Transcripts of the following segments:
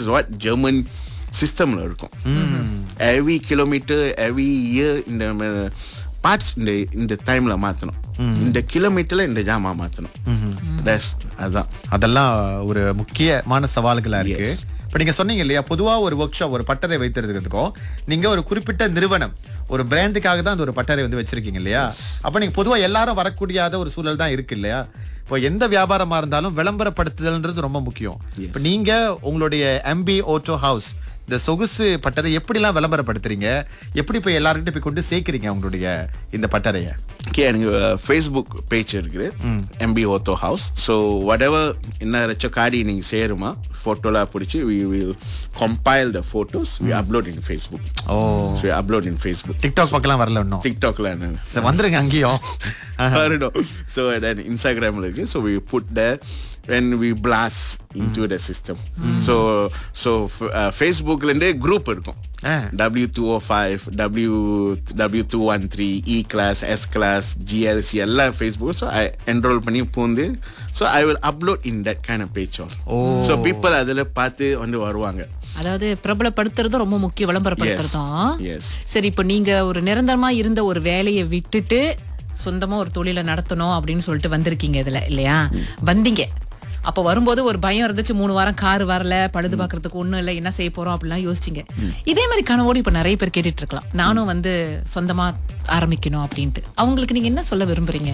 Is what German சிஸ்டம்ல இருக்கும் every kilometre every year இந்த பார்ட்ஸ் இந்த இந்த டைம்ல மாத்தணும் இந்த கிலோமீட்டர்ல இந்த ஜாமா மாத்தணும் That's- அதான் அதெல்லாம் ஒரு முக்கியமான சவால்களா இருக்கு இப்ப நீங்க சொன்னீங்க இல்லையா பொதுவா ஒரு ஒர்க் ஷாப் ஒரு பட்டறை வைத்திருக்கிறதுக்கும் நீங்க ஒரு குறிப்பிட்ட நிறுவனம் ஒரு பிராண்டுக்காக தான் அந்த ஒரு பட்டறை வந்து வச்சிருக்கீங்க இல்லையா அப்ப நீங்க பொதுவா எல்லாரும் வரக்கூடியாத ஒரு சூழல் தான் இருக்கு இல்லையா இப்போ எந்த வியாபாரமா இருந்தாலும் விளம்பரப்படுத்துதல்ன்றது ரொம்ப முக்கியம் இப்ப நீங்க உங்களுடைய எம்பி ஓட்டோ ஹவுஸ் இந்த சொகுசு பட்டறை எப்படிலாம் விளம்பரப்படுத்துறீங்க எப்படி போய் எல்லாருக்கிட்ட போய் கொண்டு சேர்க்கிறீங்க உங்களுடைய இந்த பட்டறைய ஓகே எனக்கு ஃபேஸ்புக் பேஜ் இருக்குது MP auto house so whatever என்ன ஏதாச்சும் காடி நீங்கள் சேருமா ஃபோட்டோலாம் பிடிச்சி we will compile the photos we upload in Facebook oh so upload in Facebook TikTok பக்கம் வரல இன்னும் டிக்டாக்ல என்ன சரி, வந்துருங்க அங்கேயும் வரணும் ஸோ தென் இன்ஸ்டாகிராமில் இருக்கு so we put the when we blast into the system so so uh, ஃபேஸ்புக்லேருந்தே குரூப் இருக்கும் ஆ. W two O five W W two one three E class S class GLC எல்லாம் ஃபேஸ்புக் ஸோ ஐ என்ரோல் பண்ணி பூந்து so I will upload in that kind of page also so people அதில் பார்த்து வந்து வருவாங்க அதாவது பிரபலப்படுத்துறதும் ரொம்ப முக்கியம் விளம்பரப்படுத்துறதும் எஸ் சரி இப்போ நீங்க ஒரு நிரந்தரமா இருந்த ஒரு வேலையை விட்டுட்டு சொந்தமா ஒரு தொழிலை நடத்தணும் அப்படின்னு சொல்லிட்டு வந்திருக்கீங்க இதுல இல்லையா வந்தீங்க அப்ப வரும்போது ஒரு பயம் இருந்துச்சு மூணு வாரம் கார் வரல பழுது பாக்குறதுக்கு ஒண்ணும் இல்ல என்ன செய்ய போறோம் அப்படிலாம் யோசிச்சீங்க இதே மாதிரி கனவோடு இப்ப நிறைய பேர் கேட்டுட்டு இருக்கலாம் நானும் வந்து சொந்தமா ஆரம்பிக்கணும் அப்படின்ட்டு அவங்களுக்கு நீங்க என்ன சொல்ல விரும்புறீங்க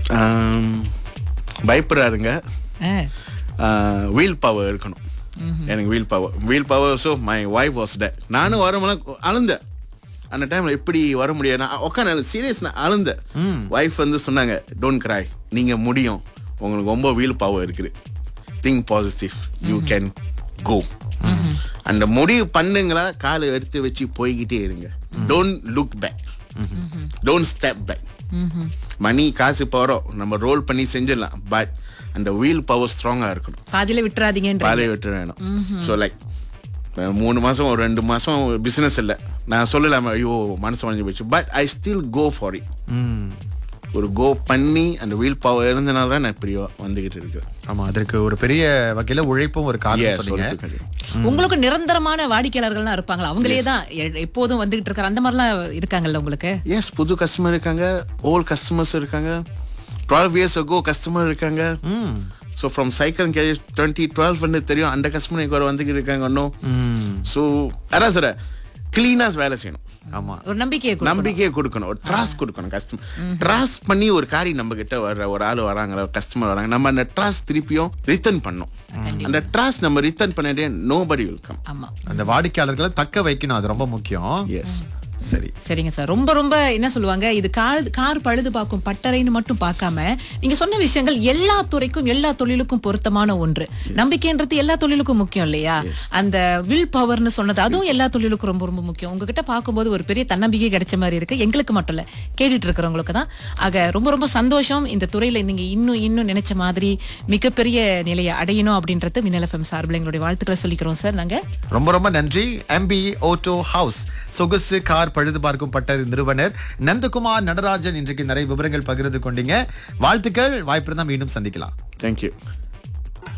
பயப்படுறாருங்க ஆ, வீல் பவர் இருக்கணும் எனக்கு will power will power so my wife was day நானும் வரும்போது அழுந்தேன் அந்த டைம்ல எப்படி வர முடியாது நான் உட்காந்து சீரியஸ் நான் அழுந்தேன் ஒய்ஃப் வந்து சொன்னாங்க டோன்ட் கிராய் நீங்க முடியும் உங்களுக்கு ரொம்ப வீல் பவர் இருக்குது think positive you can go அந்த முடிவு பண்ணுங்களா காலை எடுத்து வச்சு போய்கிட்டே இருங்க don't look back don't step back money காசு போறோம் நம்ம ரோல் பண்ணி செஞ்சிடலாம் பட் அந்த வீல் பவர் ஸ்ட்ராங்கா இருக்கணும் பாதியில விட்டுறாதீங்கன்ற பாலை விட்டு வேணும் ஸோ லைக் மூணு மாசம் ஒரு ரெண்டு மாசம் பிசினஸ் இல்லை நான் சொல்லலாம ஐயோ மனசு வளைஞ்சு போச்சு but I still go for it hmm. ஒரு கோ பண்ணி அந்த வீல் பவர் இருந்தனால தான் நான் இப்படி வந்துகிட்டு இருக்கேன் ஆமா அதற்கு ஒரு பெரிய வகையில உழைப்பும் ஒரு காரணம் Yes, சொன்னீங்க சொல்லிட்டு இருக்கேன். உங்களுக்கு நிரந்தரமான வாடிக்கையாளர்கள்லாம் இருப்பாங்களா அவங்களே தான் எ- எப்போதும் வந்துகிட்டு இருக்காரு அந்த மாதிரிலாம் இருக்காங்கல்ல உங்களுக்கு எஸ் புது கஸ்டமர் இருக்காங்க ஓல்ட் கஸ்டமர்ஸ் இருக்காங்க டுவெல் இயர்ஸ் அகோ கஸ்டமர் இருக்காங்க ம். So from cycle cage twenty twelve வந்து தெரியும் அந்த கஸ்டமர் இப்போ வந்துக்கிட்டு இருக்காங்க இன்னும் ம். ஸோ அதான் சார் கிளீனாக வேலை செய்யணும் ஆமா ஒரு நம்பிக்கையை கொடுக்கணும். நம்பிக்கையை கொடுக்கணும் ஒரு ட்ராஸ்ட் கொடுக்கணும் கஸ்டமர் ட்ராஸ்ட் பண்ணி ஒரு காரி நம்ம கிட்ட வர ஒரு ஆள் வராங்க கஸ்டமர் வராங்க நம்ம அந்த ட்ராஸ்ட் திருப்பியும் ரிட்டர்ன் பண்ணோம் அந்த ட்ராஸ்ட் நம்ம ரிட்டர்ன் பண்ணிட்டே நோ படி கம் ஆமா அந்த வாடிக்கையாளர்களை தக்க வைக்கணும் அது ரொம்ப முக்கியம் எஸ் சரி சரிங்க சார் ரொம்ப ரொம்ப என்ன சொல்லுவாங்க இது கார் கார் பழுது பார்க்கும் பட்டறைன்னு மட்டும் பார்க்காம நீங்க சொன்ன விஷயங்கள் எல்லா துறைக்கும் எல்லா தொழிலுக்கும் பொருத்தமான ஒன்று நம்பிக்கைன்றது எல்லா தொழிலுக்கும் முக்கியம் இல்லையா அந்த வில் பவர்னு சொன்னது அதுவும் எல்லா தொழிலுக்கும் ரொம்ப ரொம்ப முக்கியம் உங்ககிட்ட பார்க்கும்போது ஒரு பெரிய தன்னம்பிக்கை கிடைச்ச மாதிரி இருக்கு எங்களுக்கு மட்டும் இல்ல கேட்டுட்டு இருக்கிறவங்களுக்கு தான் ஆக ரொம்ப ரொம்ப சந்தோஷம் இந்த துறையில நீங்க இன்னும் இன்னும் நினைச்ச மாதிரி மிகப்பெரிய நிலையை அடையணும் அப்படின்றது மின்னல் எஃப்எம் சார்பில் எங்களுடைய வாழ்த்துக்களை சொல்லிக்கிறோம் சார் நாங்க ரொம்ப ரொம்ப நன்றி எம்பி ஓட்டோ ஹவுஸ் சொகுசு கார் பழுது பார்க்கும் பட்டது நிறுவனர் நந்தகுமார் நடராஜன் இன்றைக்கு நிறைய விவரங்கள் பகிர்ந்து கொண்டீங்க வாழ்த்துக்கள் வாய்ப்பு இருந்தா மீண்டும் சந்திக்கலாம் தேங்க்யூ